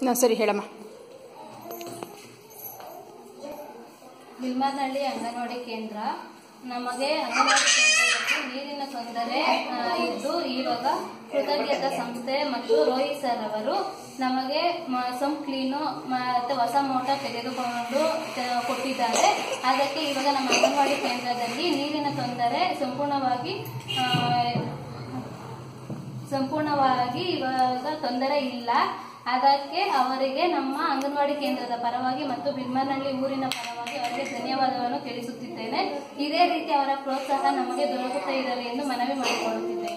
ಹಾಂ ಸರಿ ಹೇಳಮ್ಮ ಬಿಲ್ಮಾರ್ನಹಳ್ಳಿ ಅಂಗನವಾಡಿ ಕೇಂದ್ರ ನಮಗೆ ಅಂಗನವಾಡಿ ಕೇಂದ್ರದಲ್ಲಿ ನೀರಿನ ತೊಂದರೆ ಆ, ಇದ್ದು ಇವಾಗ ಕೃತಜ್ಞತಾ ಸಂಸ್ಥೆ ಮತ್ತು ರೋಹಿತ್ ಸರ್ ಅವರು ನಮಗೆ ಮ- ಸಂಪ್ ಕ್ಲೀನು ಮತ್ತೆ ಹೊಸ ಮೋಟಾರ್ ತೆಗೆದುಕೊಂಡು ತ- ಕೊಟ್ಟಿದ್ದಾರೆ ಅದಕ್ಕೆ ಇವಾಗ ನಮ್ಮ ಅಂಗನವಾಡಿ ಕೇಂದ್ರದಲ್ಲಿ ನೀರಿನ ತೊಂದರೆ ಸಂಪೂರ್ಣವಾಗಿ ಆ, ಸಂಪೂರ್ಣವಾಗಿ ಇವಾಗ ತೊಂದರೆ ಇಲ್ಲ ಅದಕ್ಕೆ ಅವರಿಗೆ ನಮ್ಮ ಅಂಗನವಾಡಿ ಕೇಂದ್ರದ ಪರವಾಗಿ ಮತ್ತು ಬಿಮ್ಮನಹಳ್ಳಿ ಊರಿನ ಪರವಾಗಿ ಅವರಿಗೆ ಧನ್ಯವಾದವನ್ನು ತಿಳಿಸುತ್ತಿದ್ದೇನೆ ಇದೇ ರೀತಿ ಅವರ ಪ್ರೋತ್ಸಾಹ ನಮಗೆ ದೊರಕುತ್ತಾ ಇರಲಿ ಎಂದು ಮನವಿ ಮಾಡಿಕೊಳ್ಳುತ್ತಿದ್ದೇನೆ